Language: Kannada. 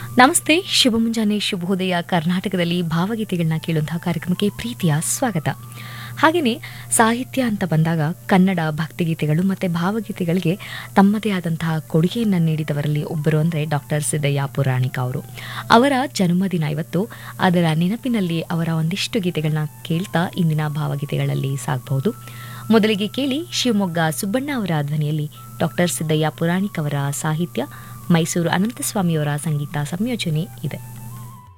ನಮಸ್ತೆ ಶುಭ ಮುಂಜಾನೆ ಶುಭೋದಯ ಕರ್ನಾಟಕದಲ್ಲಿ ಭಾವಗೀತೆಗಳನ್ನ ಕೇಳುವಂತಹ ಕಾರ್ಯಕ್ರಮಕ್ಕೆ ಪ್ರೀತಿಯ ಸ್ವಾಗತ ಹಾಗೆಯೇ ಸಾಹಿತ್ಯ ಅಂತ ಬಂದಾಗ ಕನ್ನಡ ಭಕ್ತಿಗೀತೆಗಳು ಮತ್ತು ಭಾವಗೀತೆಗಳಿಗೆ ತಮ್ಮದೇ ಆದಂತಹ ಕೊಡುಗೆಯನ್ನು ನೀಡಿದವರಲ್ಲಿ ಒಬ್ಬರು ಅಂದರೆ ಡಾಕ್ಟರ್ ಸಿದ್ದಯ್ಯ ಪುರಾಣಿಕ ಅವರು ಅವರ ಜನ್ಮದಿನ ಇವತ್ತು ಅದರ ನೆನಪಿನಲ್ಲಿ ಅವರ ಒಂದಿಷ್ಟು ಗೀತೆಗಳನ್ನ ಕೇಳ್ತಾ ಇಂದಿನ ಭಾವಗೀತೆಗಳಲ್ಲಿ ಸಾಗಬಹುದು ಮೊದಲಿಗೆ ಕೇಳಿ ಶಿವಮೊಗ್ಗ ಸುಬ್ಬಣ್ಣ ಅವರ ಧ್ವನಿಯಲ್ಲಿ ಡಾಕ್ಟರ್ ಸಿದ್ದಯ್ಯ ಪುರಾಣಿಕ್ ಅವರ ಸಾಹಿತ್ಯ ಮೈಸೂರು ಅನಂತಸ್ವಾಮಿಯವರ ಸಂಗೀತ ಸಂಯೋಜನೆ ಇದೆ